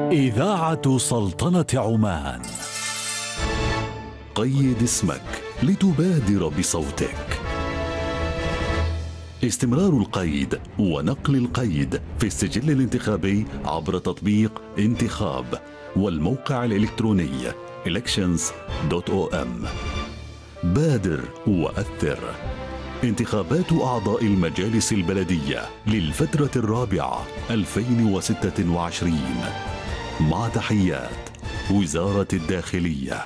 إذاعة سلطنة عمان قيد اسمك لتبادر بصوتك استمرار القيد ونقل القيد في السجل الانتخابي عبر تطبيق انتخاب والموقع الإلكتروني elections.om بادر وأثر انتخابات أعضاء المجالس البلدية للفترة الرابعة 2026 مع تحيات وزارة الداخلية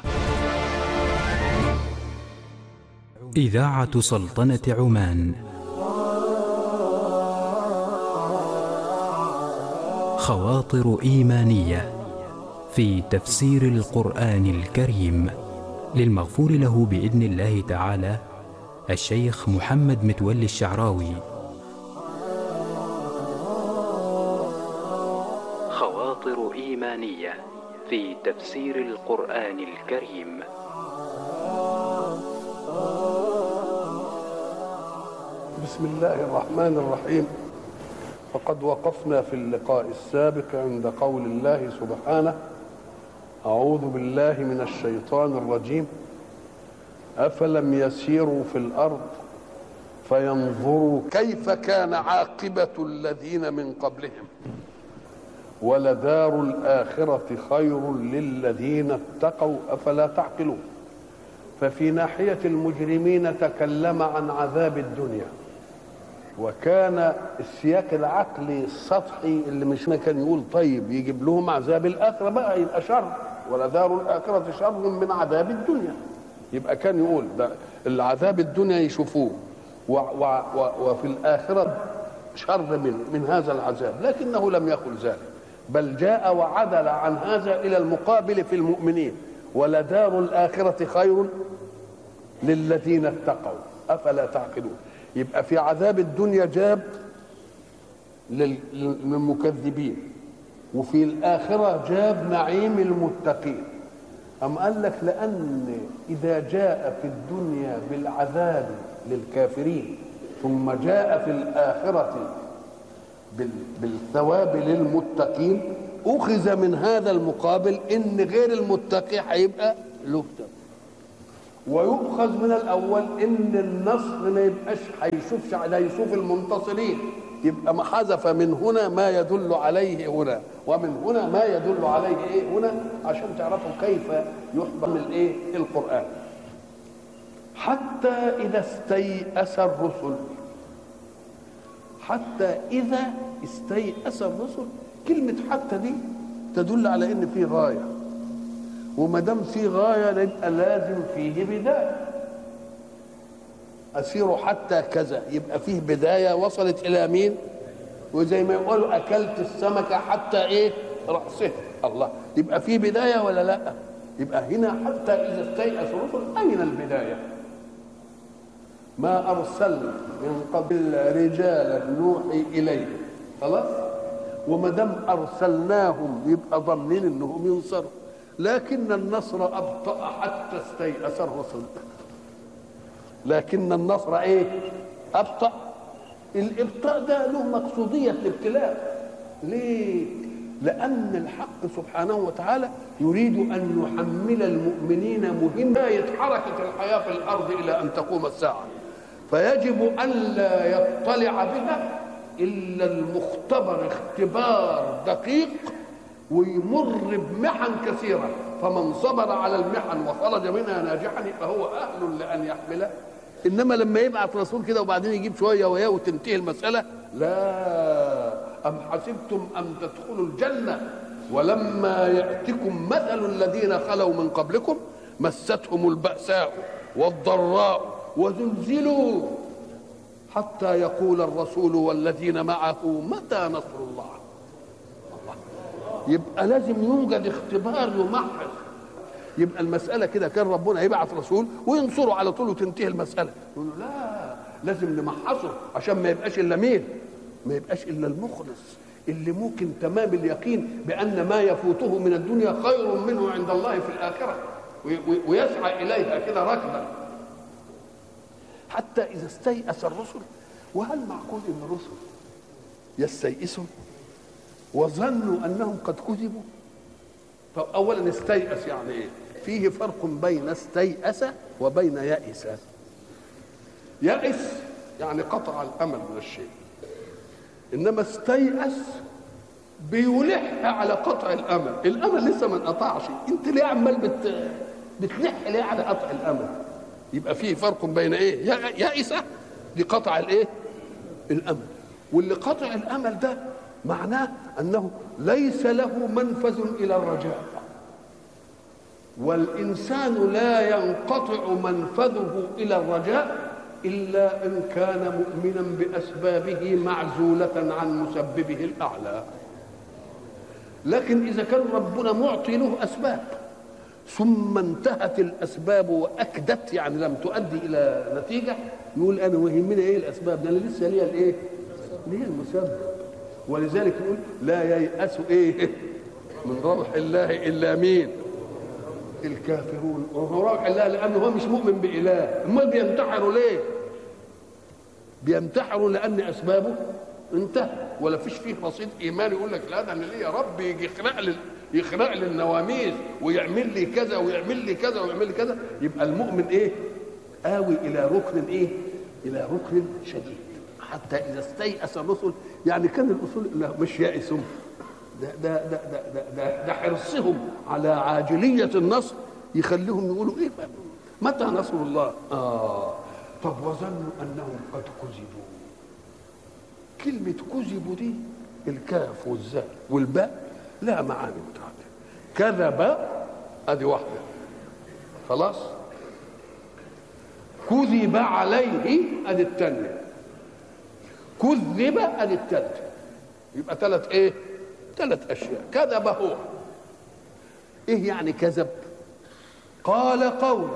إذاعة سلطنة عمان خواطر إيمانية في تفسير القرآن الكريم للمغفور له بإذن الله تعالى الشيخ محمد متولي الشعراوي خواطر إيمانية في تفسير القرآن الكريم بسم الله الرحمن الرحيم فقد وقفنا في اللقاء السابق عند قول الله سبحانه اعوذ بالله من الشيطان الرجيم افلم يسيروا في الارض فينظروا كيف كان عاقبه الذين من قبلهم ولدار الاخره خير للذين اتقوا افلا تعقلون ففي ناحيه المجرمين تكلم عن عذاب الدنيا وكان السياق العقلي السطحي اللي مش كان يقول طيب يجيب لهم عذاب الاخره بقى يبقى شر ولدار الاخره شر من عذاب الدنيا يبقى كان يقول ده العذاب الدنيا يشوفوه و و و وفي الاخره شر من من هذا العذاب لكنه لم يقل ذلك بل جاء وعدل عن هذا الى المقابل في المؤمنين ولدار الاخره خير للذين اتقوا افلا تعقلون يبقى في عذاب الدنيا جاب للمكذبين وفي الآخرة جاب نعيم المتقين أم قال لك لأن إذا جاء في الدنيا بالعذاب للكافرين ثم جاء في الآخرة بالثواب للمتقين أخذ من هذا المقابل إن غير المتقي هيبقى له ويؤخذ من الاول ان النصر ما يبقاش هيشوفش لا يشوف المنتصرين يبقى ما حذف من هنا ما يدل عليه هنا ومن هنا ما يدل عليه ايه هنا عشان تعرفوا كيف يحضر الايه القران حتى اذا استيأس الرسل حتى اذا استيأس الرسل كلمه حتى دي تدل على ان في غايه وما دام في غايه يبقى لازم فيه بدايه اسير حتى كذا يبقى فيه بدايه وصلت الى مين وزي ما يقولوا اكلت السمكه حتى ايه راسه الله يبقى فيه بدايه ولا لا يبقى هنا حتى اذا استيأس الرسل اين البدايه ما ارسلنا من قبل رجالا نوحي اليهم خلاص وما دام ارسلناهم يبقى ضامنين انهم ينصروا لكن النصر أبطأ حتى استيأس الرسل لكن النصر إيه أبطأ الإبطاء ده له مقصودية الابتلاء ليه لأن الحق سبحانه وتعالى يريد أن يحمل المؤمنين مهمة حركة الحياة في الأرض إلى أن تقوم الساعة فيجب أن لا يطلع بها إلا المختبر اختبار دقيق ويمر بمحن كثيرة فمن صبر على المحن وخرج منها ناجحا فهو أهل لأن يحمله إنما لما يبعث رسول كده وبعدين يجيب شوية وياه وتنتهي المسألة لا أم حسبتم أن تدخلوا الجنة ولما يأتكم مثل الذين خلوا من قبلكم مستهم البأساء والضراء وزلزلوا حتى يقول الرسول والذين معه متى نصر الله يبقى لازم يوجد اختبار يمحص يبقى المساله كده كان ربنا يبعث رسول وينصره على طول وتنتهي المساله يقول له لا لازم نمحصه عشان ما يبقاش الا مين ما يبقاش الا المخلص اللي ممكن تمام اليقين بان ما يفوته من الدنيا خير منه عند الله في الاخره ويسعى اليها كده ركبا حتى اذا استيأس الرسل وهل معقول ان الرسل يستيئسوا وظنوا انهم قد كذبوا طب اولا استيأس يعني ايه فيه فرق بين استيأس وبين يأس يأس يعني قطع الامل من الشيء انما استيأس بيلح على قطع الامل الامل لسه ما انقطعش انت ليه عمال بت... بتلح ليه على قطع الامل يبقى فيه فرق بين ايه يا- يائسه دي قطع الايه الامل واللي قطع الامل ده معناه انه ليس له منفذ الى الرجاء والانسان لا ينقطع منفذه الى الرجاء الا ان كان مؤمنا باسبابه معزوله عن مسببه الاعلى لكن اذا كان ربنا معطي له اسباب ثم انتهت الاسباب واكدت يعني لم تؤدي الى نتيجه يقول انا ويهمني ايه الاسباب ده انا لسه ليا الايه؟ ليا المسبب ولذلك يقول لا ييأس ايه؟ من روح الله الا مين؟ الكافرون وهو روح الله لانه هو مش مؤمن باله امال بينتحروا ليه؟ بينتحروا لان اسبابه انتهى ولا فيش فيه رصيد ايماني يقول لك لا ده انا ليه يا رب يجي يخرق لي يخرق لي النواميس ويعمل لي كذا ويعمل لي كذا ويعمل لي كذا يبقى المؤمن ايه؟ آوي الى ركن ايه؟ الى ركن شديد حتى اذا استيأس الرسل يعني كان الاصول لا مش يائسون ده ده ده ده ده, ده, ده حرصهم على عاجليه النصر يخليهم يقولوا ايه متى نصر الله؟ اه طب وظنوا انهم قد كذبوا كلمة كذبوا دي الكاف والزاء والباء لها معاني متعددة كذب ادي واحدة خلاص كذب عليه ادي الثانية كذب ادي الثالثة يبقى ثلاث ايه؟ ثلاث اشياء كذب هو ايه يعني كذب؟ قال قولا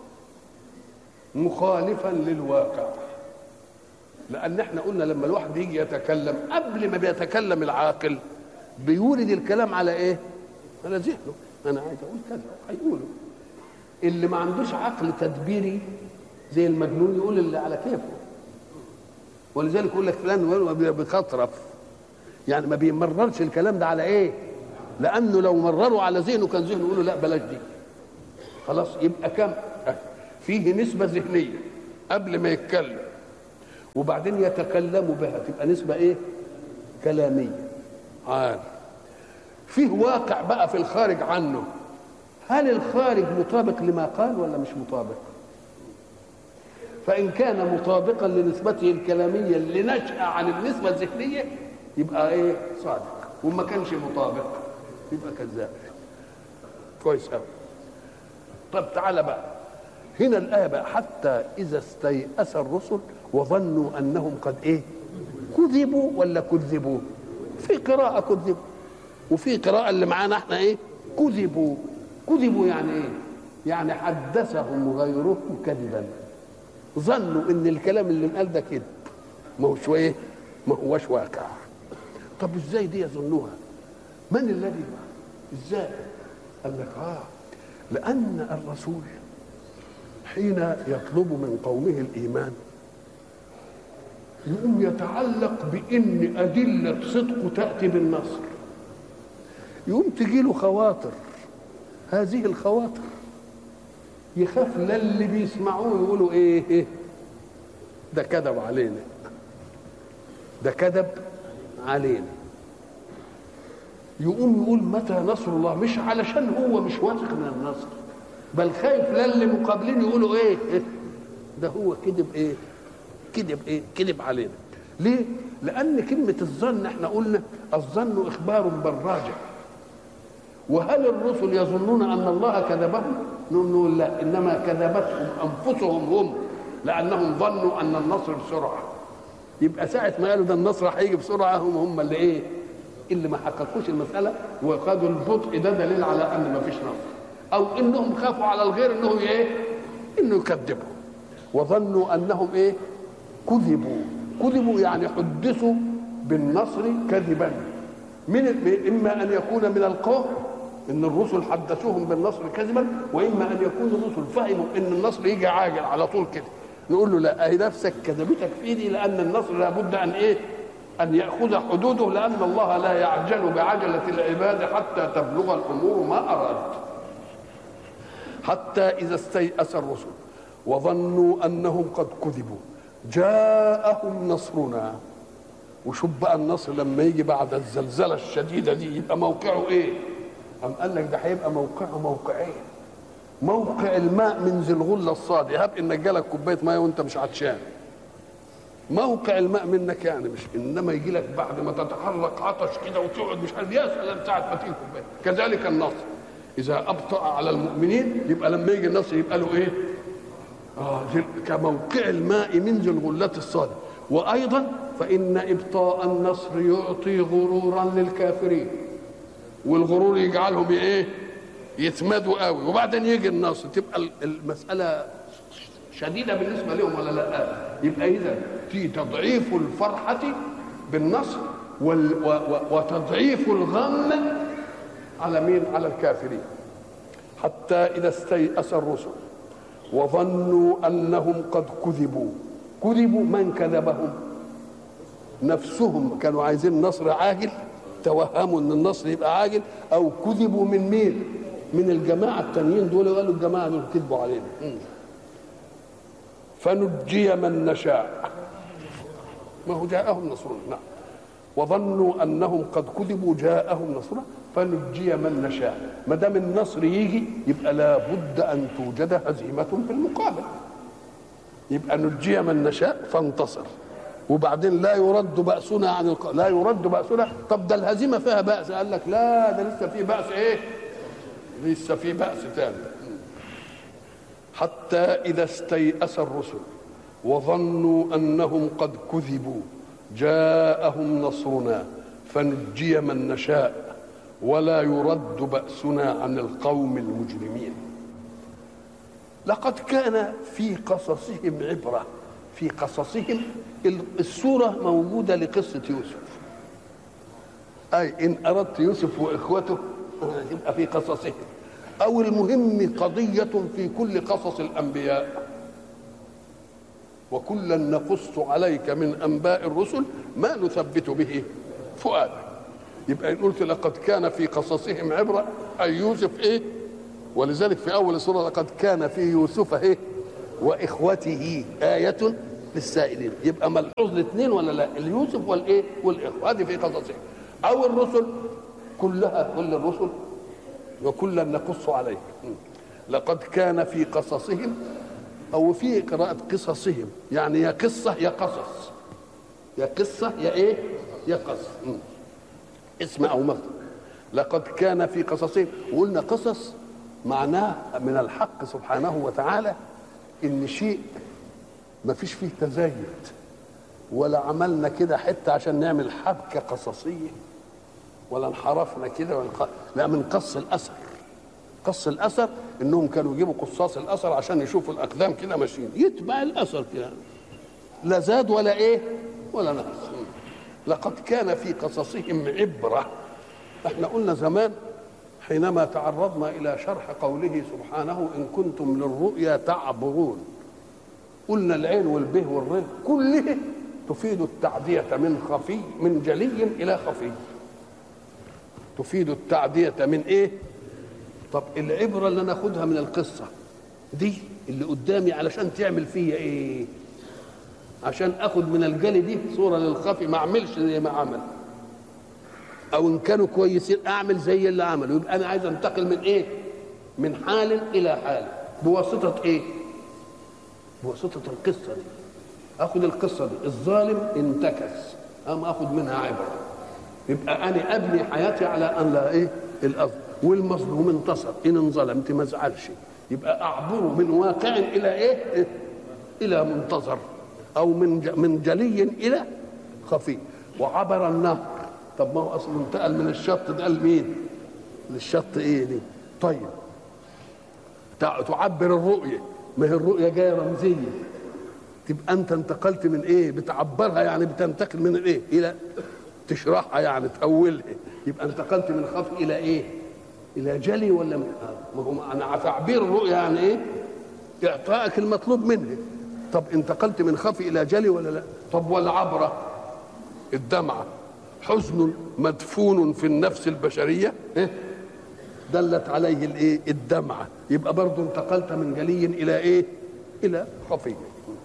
مخالفا للواقع لان احنا قلنا لما الواحد يجي يتكلم قبل ما بيتكلم العاقل بيولد الكلام على ايه على ذهنه انا عايز اقول كذا هيقوله اللي ما عندوش عقل تدبيري زي المجنون يقول اللي على كيفه ولذلك يقول لك فلان بيخطرف يعني ما بيمررش الكلام ده على ايه لانه لو مرره على ذهنه كان ذهنه يقول له لا بلاش دي خلاص يبقى كم فيه نسبة ذهنية قبل ما يتكلم وبعدين يتكلم بها تبقى نسبة ايه كلامية عال فيه واقع بقى في الخارج عنه هل الخارج مطابق لما قال ولا مش مطابق فإن كان مطابقا لنسبته الكلامية اللي نشأ عن النسبة الذهنية يبقى ايه صادق وما كانش مطابق يبقى كذاب كويس قوي طب تعالى بقى هنا الآية بقى حتى إذا استيأس الرسل وظنوا أنهم قد إيه كذبوا ولا كذبوا في قراءة كذبوا وفي قراءة اللي معانا احنا إيه كذبوا كذبوا يعني إيه يعني حدثهم غيرهم كذبا ظنوا ان الكلام اللي انقال ده كذب ما هوش ايه ما هوش واقع طب ازاي دي يظنوها من الذي ازاي قال لك اه لان الرسول حين يطلب من قومه الايمان يقوم يتعلق بان ادله صدقه تاتي بالنصر يقوم تجي له خواطر هذه الخواطر يخاف لا اللي بيسمعوه يقولوا ايه, إيه ده كذب علينا ده كذب علينا يقوم يقول متى نصر الله مش علشان هو مش واثق من النصر بل خايف لا اللي مقابلين يقولوا ايه, إيه ده هو كذب ايه كذب ايه كذب علينا ليه لان كلمه الظن احنا قلنا الظن اخبار بالراجع وهل الرسل يظنون ان الله كذبهم نقول لا انما كذبتهم انفسهم هم لانهم ظنوا ان النصر بسرعه يبقى ساعه ما قالوا ده النصر هيجي بسرعه هم هم اللي ايه اللي ما حققوش المساله وخدوا البطء ده دليل على ان ما فيش نصر او انهم خافوا على الغير انهم ايه انه يكذبوا وظنوا انهم ايه كذبوا كذبوا يعني حدثوا بالنصر كذبا من اما ان يكون من القوم ان الرسل حدثوهم بالنصر كذبا واما ان يكون الرسل فهموا ان النصر يجي عاجل على طول كده نقول له لا اهي نفسك كذبتك في دي لان النصر لابد ان ايه ان ياخذ حدوده لان الله لا يعجل بعجله العباد حتى تبلغ الامور ما اراد حتى اذا استيأس الرسل وظنوا انهم قد كذبوا جاءهم نصرنا وشوف بقى النصر لما يجي بعد الزلزله الشديده دي يبقى موقعه ايه؟ أم قال لك ده هيبقى موقعه موقعين موقع الماء من ذي الغله الصادي هب انك جالك كوبايه ميه وانت مش عطشان موقع الماء منك يعني مش انما يجي لك بعد ما تتحرك عطش كده وتقعد مش عارف يا سلام ساعه ما تيجي كوبايه كذلك النصر اذا ابطا على المؤمنين يبقى لما يجي النصر يبقى له ايه؟ آه كموقع الماء من ذي الغلة الصادق وأيضا فإن إبطاء النصر يعطي غرورا للكافرين والغرور يجعلهم إيه يتمادوا قوي وبعدين يجي النصر تبقى المسألة شديدة بالنسبة لهم ولا لا يبقى إذا في تضعيف الفرحة بالنصر وال و و وتضعيف الغم على مين على الكافرين حتى إذا استيأس الرسل وظنوا انهم قد كذبوا كذبوا من كذبهم نفسهم كانوا عايزين نصر عاجل توهموا ان النصر يبقى عاجل او كذبوا من مين من الجماعه التانيين دول قالوا الجماعه دول كذبوا علينا فنجي من نشاء ما هو جاءهم نصرنا نعم وظنوا انهم قد كذبوا جاءهم نصرنا فنجي من نشاء ما دام النصر يجي يبقى لابد ان توجد هزيمه في المقابل يبقى نجي من نشاء فانتصر وبعدين لا يرد بأسنا عن الق... لا يرد بأسنا طب ده الهزيمة فيها بأس قال لك لا ده لسه في بأس ايه لسه في بأس تاني حتى إذا استيأس الرسل وظنوا أنهم قد كذبوا جاءهم نصرنا فنجي من نشاء ولا يرد بأسنا عن القوم المجرمين لقد كان في قصصهم عبرة في قصصهم السورة موجودة لقصة يوسف أي إن أردت يوسف وإخوته يبقى في قصصهم أو المهم قضية في كل قصص الأنبياء وكلا نقص عليك من أنباء الرسل ما نثبت به فؤادك يبقى إن قلت لقد كان في قصصهم عبرة أي يوسف إيه ولذلك في أول السورة لقد كان في يوسف إيه وإخوته آية للسائلين يبقى ملحوظ الاثنين ولا لا اليوسف والإيه والإخوة هذه في قصصهم أو الرسل كلها كل الرسل وكلا نقص عليك لقد كان في قصصهم أو في قراءة قصصهم يعني يا قصة يا قصص يا قصة يا إيه يا قصص اسم أو مصدر لقد كان في قصصهم وقلنا قصص معناه من الحق سبحانه وتعالى ان شيء ما فيش فيه تزايد ولا عملنا كده حتى عشان نعمل حبكه قصصيه ولا انحرفنا كده ونق... لا من قص الاثر قص الاثر انهم كانوا يجيبوا قصاص الاثر عشان يشوفوا الاقدام كده ماشيين يتبع الاثر كده لا زاد ولا ايه ولا نقص لقد كان في قصصهم عبره احنا قلنا زمان حينما تعرضنا الى شرح قوله سبحانه ان كنتم للرؤيا تعبرون قلنا العين والبه والر كله تفيد التعدية من خفي من جلي إلى خفي تفيد التعدية من إيه؟ طب العبرة اللي ناخدها من القصة دي اللي قدامي علشان تعمل فيا إيه؟ عشان اخد من الجلي دي صوره للخفي ما اعملش زي ما عمل او ان كانوا كويسين اعمل زي اللي عملوا يبقى انا عايز انتقل من ايه من حال الى حال بواسطه ايه بواسطه القصه دي اخد القصه دي الظالم انتكس ام اخد منها عبره يبقى انا ابني حياتي على ان لا ايه الأرض والمظلوم انتصر ان انظلمت ما ازعلش يبقى اعبره من واقع الى ايه, إيه؟ الى منتظر او من من جلي الى خفي وعبر النهر طب ما هو اصلا انتقل من الشط ده لمين؟ للشط ايه دي؟ طيب تعبر الرؤيه ما هي الرؤيه جايه رمزيه تبقى انت انتقلت من ايه؟ بتعبرها يعني بتنتقل من الايه؟ الى تشرحها يعني تأولها يبقى انتقلت من خفي الى ايه؟ الى جلي ولا من ما هو انا تعبير الرؤيه يعني ايه؟ اعطائك المطلوب منه طب انتقلت من خفي الى جلي ولا لا طب والعبره الدمعة حزن مدفون في النفس البشرية إيه؟ دلت عليه الايه الدمعة يبقى برضو انتقلت من جلي إلى إيه إلى خفي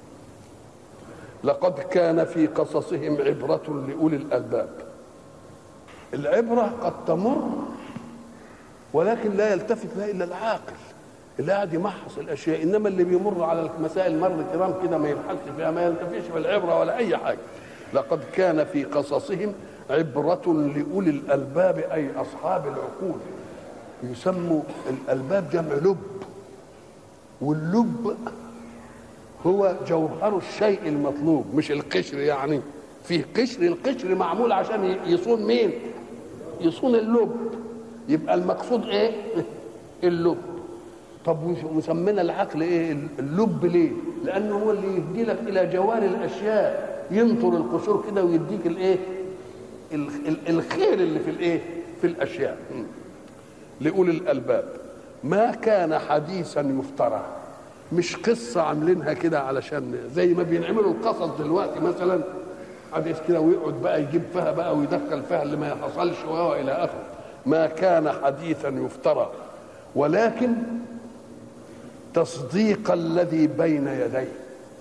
لقد كان في قصصهم عبرة لأولي الألباب العبرة قد تمر ولكن لا يلتفت لها إلا العاقل اللي قاعد يمحص الاشياء انما اللي بيمر على المسائل مر كرام كده ما يبحثش فيها ما يلتفتش بالعبره ولا اي حاجه لقد كان في قصصهم عبرة لأولي الألباب أي أصحاب العقول يسموا الألباب جمع لب واللب هو جوهر الشيء المطلوب مش القشر يعني فيه قشر القشر معمول عشان يصون مين يصون اللب يبقى المقصود ايه اللب طب وسمينا العقل ايه اللب ليه لانه هو اللي يهدي لك الى جوار الاشياء ينطر القشور كده ويديك الايه الخير اللي في الايه في الاشياء لاولي الالباب ما كان حديثا يفترى مش قصة عاملينها كده علشان زي ما بينعملوا القصص دلوقتي مثلا حديث كده ويقعد بقى يجيب فيها بقى ويدخل فيها اللي ما حصلش والى اخره ما كان حديثا يفترى ولكن تصديق الذي بين يديه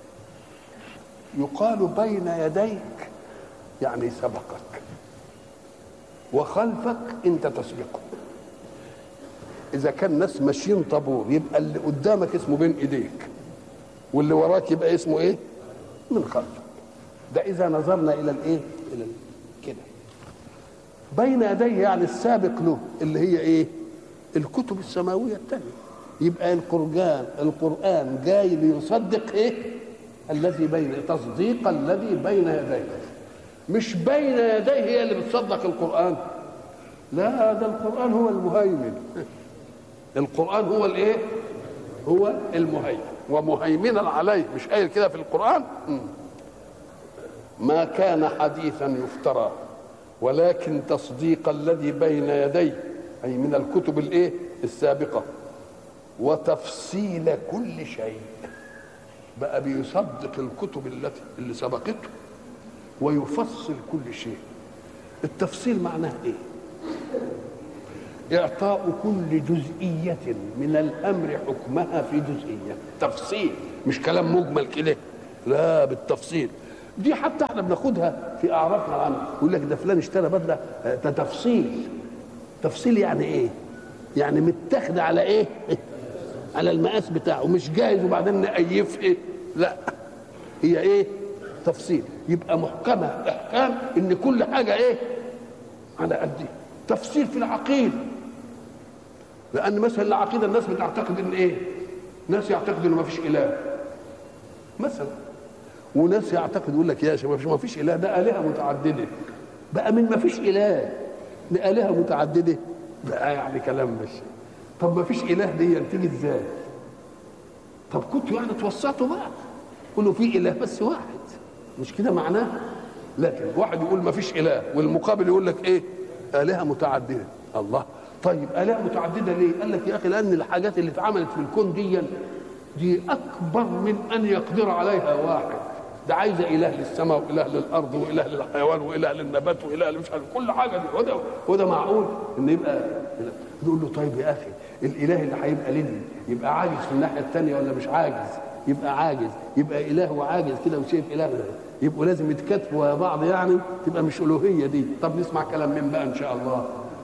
يقال بين يديك يعني سبقك وخلفك انت تسبقه اذا كان ناس ماشيين طابور يبقى اللي قدامك اسمه بين ايديك واللي وراك يبقى اسمه ايه من خلفك ده اذا نظرنا الى الايه الى كده بين يديه يعني السابق له اللي هي ايه الكتب السماويه الثانيه يبقى القرآن القرآن جاي ليصدق ايه الذي بين تصديق الذي بين يديه مش بين يديه هي اللي بتصدق القرآن لا ده القرآن هو المهيمن القرآن هو الايه هو المهيمن ومهيمنا عليه مش قايل كده في القرآن ما كان حديثا يفترى ولكن تصديق الذي بين يديه أي من الكتب الايه السابقة وتفصيل كل شيء بقى بيصدق الكتب التي اللي سبقته ويفصل كل شيء التفصيل معناه ايه اعطاء كل جزئيه من الامر حكمها في جزئيه تفصيل مش كلام مجمل كده لا بالتفصيل دي حتى احنا بناخدها في اعرافنا العامه يقول لك ده فلان اشترى بدله ده تفصيل تفصيل يعني ايه يعني متاخده على ايه على المقاس بتاعه مش جاهز وبعدين نقيف ايه لا هي ايه تفصيل يبقى محكمه احكام ان كل حاجه ايه على قد تفصيل في العقيده لان مثلا العقيده الناس بتعتقد ان ايه ناس يعتقد انه ما فيش اله مثلا وناس يعتقد يقول لك يا شباب ما فيش اله ده الهه متعدده بقى من ما فيش اله لالهه متعدده بقى يعني كلام مش طب ما فيش اله دي تيجي ازاي طب كنتوا يعني توسطوا بقى قولوا في اله بس واحد مش كده معناه لكن واحد يقول ما فيش اله والمقابل يقول لك ايه الهه متعدده الله طيب الهه متعدده ليه قال لك يا اخي لان الحاجات اللي اتعملت في الكون دي دي اكبر من ان يقدر عليها واحد ده عايزه اله للسماء واله للارض واله للحيوان واله للنبات واله مش عارف كل حاجه دي وده وده معقول ان يبقى نقول له طيب يا اخي الاله اللي هيبقى لنا يبقى عاجز في الناحيه الثانيه ولا مش عاجز يبقى عاجز يبقى اله وعاجز كده وشايف اله يبقوا لازم يتكاتفوا يا بعض يعني تبقى مش الوهيه دي طب نسمع كلام مين بقى ان شاء الله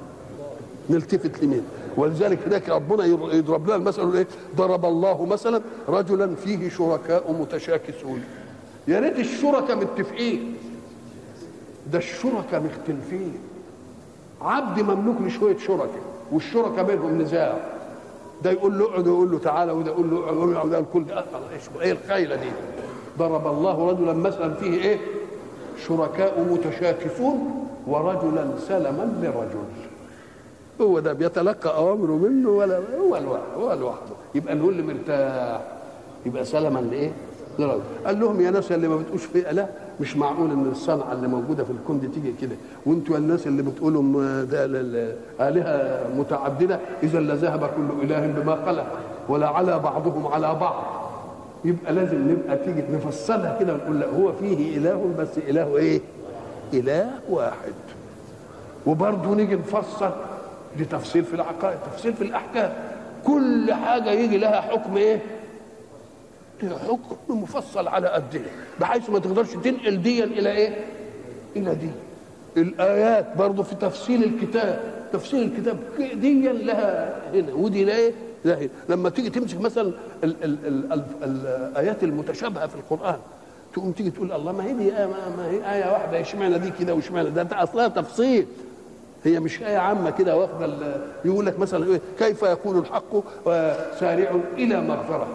نلتفت لمين ولذلك هناك ربنا يضرب لنا المثل ايه ضرب الله مثلا رجلا فيه شركاء متشاكسون يا ريت الشركاء متفقين ده الشركاء مختلفين عبد مملوك لشويه شركاء والشركاء بينهم نزاع ده يقول له اقعد ويقول له تعالى وده يقول له اقعد ويقول له الكل ده ايه الخيله دي ضرب الله رجلا مثلا فيه ايه شركاء متشاكسون ورجلا سلما لرجل هو ده بيتلقى اوامره منه ولا هو لوحده هو لوحده يبقى نقول اللي مرتاح يبقى سلما لايه؟ لرجل قال لهم يا ناس اللي ما بتقولش في اله مش معقول ان الصنعه اللي موجوده في الكون دي تيجي كده وانتوا الناس اللي بتقولوا ده الهه متعدده اذا لذهب كل اله بما خلق ولا على بعضهم على بعض يبقى لازم نبقى تيجي نفصلها كده ونقول لا هو فيه اله بس اله ايه؟ اله واحد وبرضه نيجي نفسر دي تفصيل في العقائد تفصيل في الاحكام كل حاجه يجي لها حكم ايه لها حكم مفصل على قد ايه بحيث ما تقدرش تنقل ديا الى ايه الى دي الايات برضه في تفصيل الكتاب تفصيل الكتاب ديا لها هنا ودي لا ايه لا هنا لما تيجي تمسك مثلا ال ال ال ال الايات المتشابهه في القران تقوم تيجي تقول الله ما هي دي آية ما, ما هي آية واحدة اشمعنى دي كده واشمعنى ده, ده أصلها تفصيل هي مش آية عامة كده واخدة ال- يقول لك مثلا إيه كيف يكون الحق سارعوا إلى مغفرة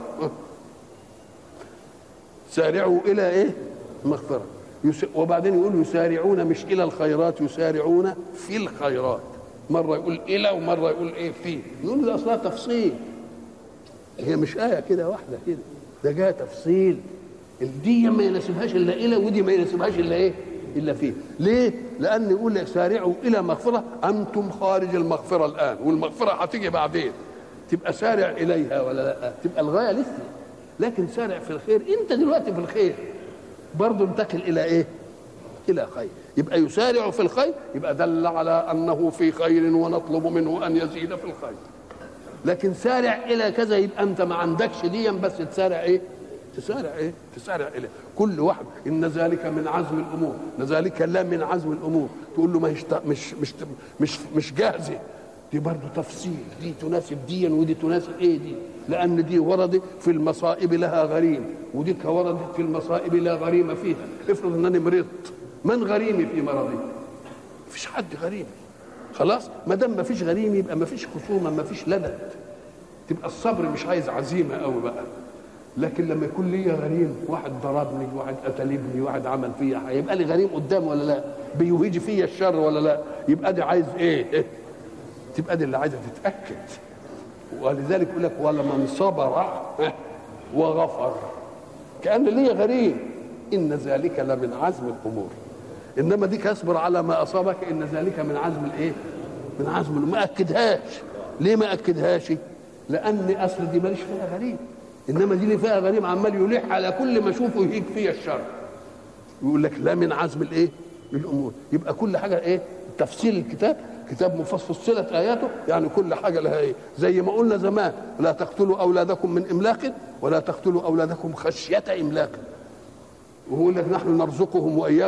سارعوا إلى إيه مغفرة يس- وبعدين يقول يسارعون مش إلى الخيرات يسارعون في الخيرات مرة يقول إلى ومرة يقول إيه في يقول ده أصلها تفصيل هي مش آية كده واحدة كده ده جاء تفصيل دي ما يناسبهاش إلا إلى ودي ما يناسبهاش إلا إيه إلا فيه ليه؟ لأن يقول لك سارعوا إلى مغفرة أنتم خارج المغفرة الآن والمغفرة هتيجي بعدين تبقى سارع إليها ولا لا تبقى الغاية لسه لكن سارع في الخير أنت دلوقتي في الخير برضه انتقل إلى إيه؟ إلى خير يبقى يسارع في الخير يبقى دل على أنه في خير ونطلب منه أن يزيد في الخير لكن سارع الى كذا يبقى انت ما عندكش ديا بس تسارع ايه تسارع ايه تسارع اليه كل واحد ان ذلك من عزم الامور ان ذلك لا من عزم الامور تقول له ما هيش مش مش مش مش جاهزه دي برضه تفصيل دي تناسب ديا ودي تناسب ايه دي لان دي وردت في المصائب لها غريم ودي وردت في المصائب لا غريم فيها افرض انني مرضت من غريمي في مرضي مفيش حد غريم خلاص ما دام ما فيش غريم يبقى ما فيش خصومه ما فيش لدد تبقى الصبر مش عايز عزيمه قوي بقى لكن لما يكون لي غريم واحد ضربني واحد قتل ابني واحد عمل فيا حاجه يبقى لي غريم قدام ولا لا بيهيج فيا الشر ولا لا يبقى دي عايز ايه, إيه؟ تبقى دي اللي عايزه تتاكد ولذلك يقول لك ولمن صبر وغفر كان لي غريم ان ذلك لمن عزم الامور انما ديك اصبر على ما اصابك ان ذلك من عزم الايه من عزم الأمور. ما اكدهاش ليه ما اكدهاش لان اصل دي ماليش فيها غريب انما دي اللي فيها غريب عمال يلح على كل ما اشوفه يهيج فيا الشر يقول لك لا من عزم الايه الامور يبقى كل حاجه ايه تفصيل الكتاب كتاب مفصل فصلت اياته يعني كل حاجه لها ايه زي ما قلنا زمان لا تقتلوا اولادكم من املاق ولا تقتلوا اولادكم خشيه املاق ويقول لك نحن نرزقهم واياكم